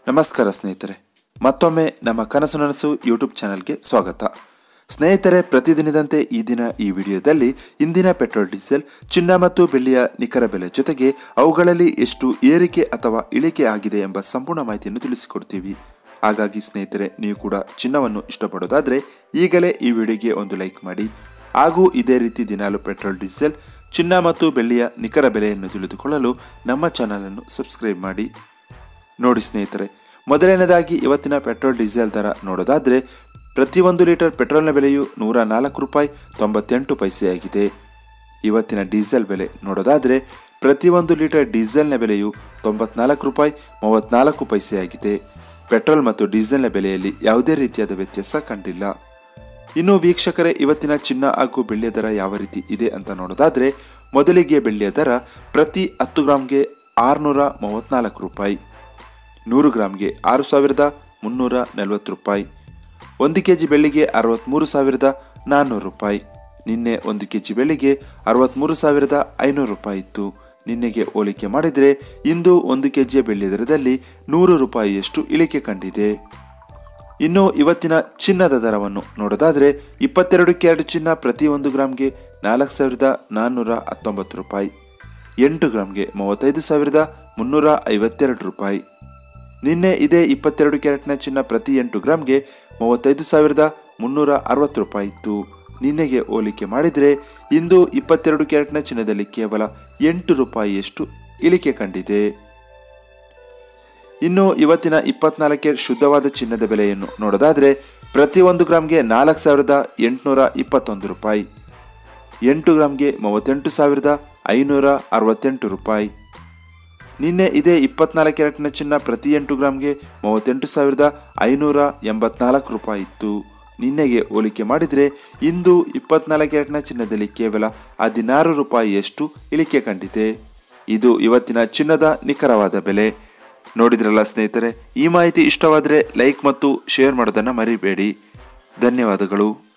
ನಮಸ್ಕಾರ ಸ್ನೇಹಿತರೆ ಮತ್ತೊಮ್ಮೆ ನಮ್ಮ ಕನಸು ನನಸು ಯೂಟ್ಯೂಬ್ ಚಾನೆಲ್ಗೆ ಸ್ವಾಗತ ಸ್ನೇಹಿತರೆ ಪ್ರತಿದಿನದಂತೆ ಈ ದಿನ ಈ ವಿಡಿಯೋದಲ್ಲಿ ಇಂದಿನ ಪೆಟ್ರೋಲ್ ಡೀಸೆಲ್ ಚಿನ್ನ ಮತ್ತು ಬೆಳ್ಳಿಯ ನಿಖರ ಬೆಲೆ ಜೊತೆಗೆ ಅವುಗಳಲ್ಲಿ ಎಷ್ಟು ಏರಿಕೆ ಅಥವಾ ಇಳಿಕೆ ಆಗಿದೆ ಎಂಬ ಸಂಪೂರ್ಣ ಮಾಹಿತಿಯನ್ನು ತಿಳಿಸಿಕೊಡ್ತೀವಿ ಹಾಗಾಗಿ ಸ್ನೇಹಿತರೆ ನೀವು ಕೂಡ ಚಿನ್ನವನ್ನು ಇಷ್ಟಪಡೋದಾದರೆ ಈಗಲೇ ಈ ವಿಡಿಯೋಗೆ ಒಂದು ಲೈಕ್ ಮಾಡಿ ಹಾಗೂ ಇದೇ ರೀತಿ ದಿನಾಲು ಪೆಟ್ರೋಲ್ ಡೀಸೆಲ್ ಚಿನ್ನ ಮತ್ತು ಬೆಳ್ಳಿಯ ನಿಖರ ಬೆಲೆಯನ್ನು ತಿಳಿದುಕೊಳ್ಳಲು ನಮ್ಮ ಚಾನಲನ್ನು ಸಬ್ಸ್ಕ್ರೈಬ್ ಮಾಡಿ ನೋಡಿ ಸ್ನೇಹಿತರೆ ಮೊದಲನೇದಾಗಿ ಇವತ್ತಿನ ಪೆಟ್ರೋಲ್ ಡೀಸೆಲ್ ದರ ನೋಡೋದಾದರೆ ಪ್ರತಿಯೊಂದು ಲೀಟರ್ ಪೆಟ್ರೋಲ್ನ ಬೆಲೆಯು ನೂರ ನಾಲ್ಕು ರೂಪಾಯಿ ತೊಂಬತ್ತೆಂಟು ಪೈಸೆಯಾಗಿದೆ ಇವತ್ತಿನ ಡೀಸೆಲ್ ಬೆಲೆ ನೋಡೋದಾದರೆ ಪ್ರತಿಯೊಂದು ಲೀಟರ್ ಡೀಸೆಲ್ನ ಬೆಲೆಯು ತೊಂಬತ್ನಾಲ್ಕು ರೂಪಾಯಿ ಮೂವತ್ನಾಲ್ಕು ಪೈಸೆಯಾಗಿದೆ ಪೆಟ್ರೋಲ್ ಮತ್ತು ಡೀಸೆಲ್ನ ಬೆಲೆಯಲ್ಲಿ ಯಾವುದೇ ರೀತಿಯಾದ ವ್ಯತ್ಯಾಸ ಕಂಡಿಲ್ಲ ಇನ್ನು ವೀಕ್ಷಕರೇ ಇವತ್ತಿನ ಚಿನ್ನ ಹಾಗೂ ಬೆಳ್ಳಿಯ ದರ ಯಾವ ರೀತಿ ಇದೆ ಅಂತ ನೋಡೋದಾದ್ರೆ ಮೊದಲಿಗೆ ಬೆಳ್ಳಿಯ ದರ ಪ್ರತಿ ಹತ್ತು ಗ್ರಾಮ್ಗೆ ಆರುನೂರ ಮೂವತ್ನಾಲ್ಕು ರೂಪಾಯಿ ನೂರು ಗ್ರಾಮ್ಗೆ ಆರು ಸಾವಿರದ ಮುನ್ನೂರ ನಲವತ್ತು ರೂಪಾಯಿ ಒಂದು ಕೆ ಜಿ ಬೆಳ್ಳಿಗೆ ಅರವತ್ತ್ಮೂರು ಸಾವಿರದ ನಾನ್ನೂರು ರೂಪಾಯಿ ನಿನ್ನೆ ಒಂದು ಕೆ ಜಿ ಬೆಳ್ಳಿಗೆ ಅರವತ್ತ್ಮೂರು ಸಾವಿರದ ಐನೂರು ರೂಪಾಯಿ ಇತ್ತು ನಿನ್ನೆಗೆ ಹೋಲಿಕೆ ಮಾಡಿದರೆ ಇಂದು ಒಂದು ಕೆ ಜಿಯ ಬೆಳ್ಳಿ ದರದಲ್ಲಿ ನೂರು ರೂಪಾಯಿಯಷ್ಟು ಇಳಿಕೆ ಕಂಡಿದೆ ಇನ್ನು ಇವತ್ತಿನ ಚಿನ್ನದ ದರವನ್ನು ನೋಡೋದಾದರೆ ಇಪ್ಪತ್ತೆರಡು ಕ್ಯಾರೆಟ್ ಚಿನ್ನ ಪ್ರತಿ ಒಂದು ಗ್ರಾಮ್ಗೆ ನಾಲ್ಕು ಸಾವಿರದ ನಾನ್ನೂರ ಹತ್ತೊಂಬತ್ತು ರೂಪಾಯಿ ಎಂಟು ಗ್ರಾಮ್ಗೆ ಮೂವತ್ತೈದು ಸಾವಿರದ ಮುನ್ನೂರ ಐವತ್ತೆರಡು ರೂಪಾಯಿ ನಿನ್ನೆ ಇದೇ ಇಪ್ಪತ್ತೆರಡು ಕ್ಯಾರೆಟ್ನ ಚಿನ್ನ ಪ್ರತಿ ಎಂಟು ಗ್ರಾಮ್ಗೆ ಮೂವತ್ತೈದು ಸಾವಿರದ ಮುನ್ನೂರ ಅರವತ್ತು ರೂಪಾಯಿ ಇತ್ತು ನಿನ್ನೆಗೆ ಹೋಲಿಕೆ ಮಾಡಿದರೆ ಇಂದು ಇಪ್ಪತ್ತೆರಡು ಕ್ಯಾರೆಟ್ನ ಚಿನ್ನದಲ್ಲಿ ಕೇವಲ ಎಂಟು ರೂಪಾಯಿಯಷ್ಟು ಇಳಿಕೆ ಕಂಡಿದೆ ಇನ್ನು ಇವತ್ತಿನ ಇಪ್ಪತ್ನಾಲ್ಕೆ ಶುದ್ಧವಾದ ಚಿನ್ನದ ಬೆಲೆಯನ್ನು ನೋಡೋದಾದರೆ ಪ್ರತಿಯೊಂದು ಗ್ರಾಮ್ಗೆ ನಾಲ್ಕು ಸಾವಿರದ ಎಂಟುನೂರ ಇಪ್ಪತ್ತೊಂದು ರೂಪಾಯಿ ಎಂಟು ಗ್ರಾಮ್ಗೆ ಮೂವತ್ತೆಂಟು ಸಾವಿರದ ಐನೂರ ಅರವತ್ತೆಂಟು ರೂಪಾಯಿ ನಿನ್ನೆ ಇದೇ ಇಪ್ಪತ್ನಾಲ್ಕು ಕ್ಯಾರೆಟ್ನ ಚಿನ್ನ ಪ್ರತಿ ಎಂಟು ಗ್ರಾಮ್ಗೆ ಮೂವತ್ತೆಂಟು ಸಾವಿರದ ಐನೂರ ಎಂಬತ್ನಾಲ್ಕು ರೂಪಾಯಿ ಇತ್ತು ನಿನ್ನೆಗೆ ಹೋಲಿಕೆ ಮಾಡಿದರೆ ಇಂದು ಇಪ್ಪತ್ನಾಲ್ಕು ಕ್ಯಾರೆಟ್ನ ಚಿನ್ನದಲ್ಲಿ ಕೇವಲ ಹದಿನಾರು ರೂಪಾಯಿಯಷ್ಟು ಇಳಿಕೆ ಕಂಡಿದೆ ಇದು ಇವತ್ತಿನ ಚಿನ್ನದ ನಿಖರವಾದ ಬೆಲೆ ನೋಡಿದ್ರಲ್ಲ ಸ್ನೇಹಿತರೆ ಈ ಮಾಹಿತಿ ಇಷ್ಟವಾದರೆ ಲೈಕ್ ಮತ್ತು ಶೇರ್ ಮಾಡೋದನ್ನು ಮರಿಬೇಡಿ ಧನ್ಯವಾದಗಳು